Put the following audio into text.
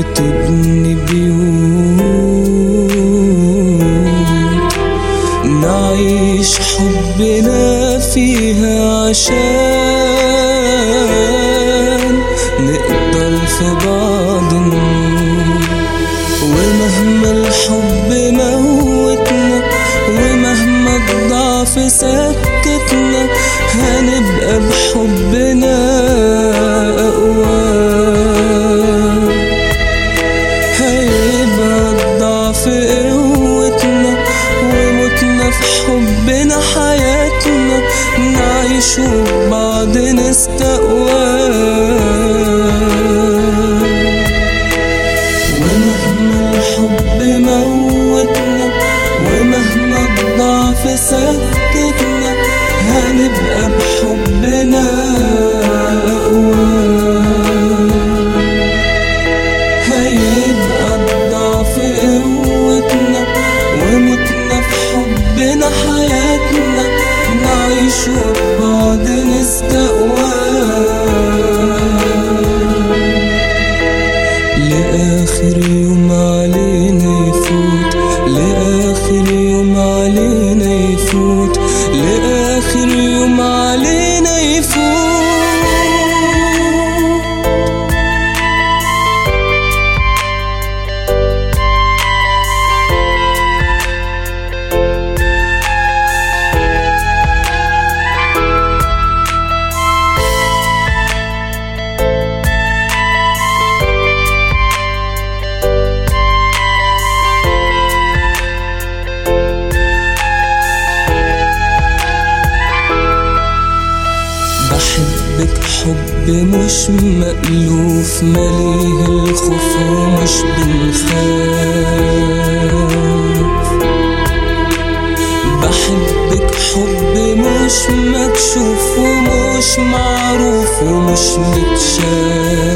تبني بيوت نعيش حبنا فيها عشان نقدر في بعض نموت ومهما الحب موتنا ومهما الضعف سكتنا هنبقى بحبنا أقوى هيبقى الضعف قوتنا وموتنا في حبنا حياتنا نعيش وبعض نستقوى ومهما الحب موتنا ومهما الضعف سكتنا هنبقى بحبنا أقوى هيبقى الضعف قوتنا وموتنا في حبنا حياتنا نعيش وبعض نستقوى لآخر يوم علينا يفوت لآخر يوم علينا يفوت لآخر يوم علينا يفوت بحبك حب مش مألوف مليه الخوف ومش بنخاف بحبك حب مش مكشوف ومش معروف ومش متشاف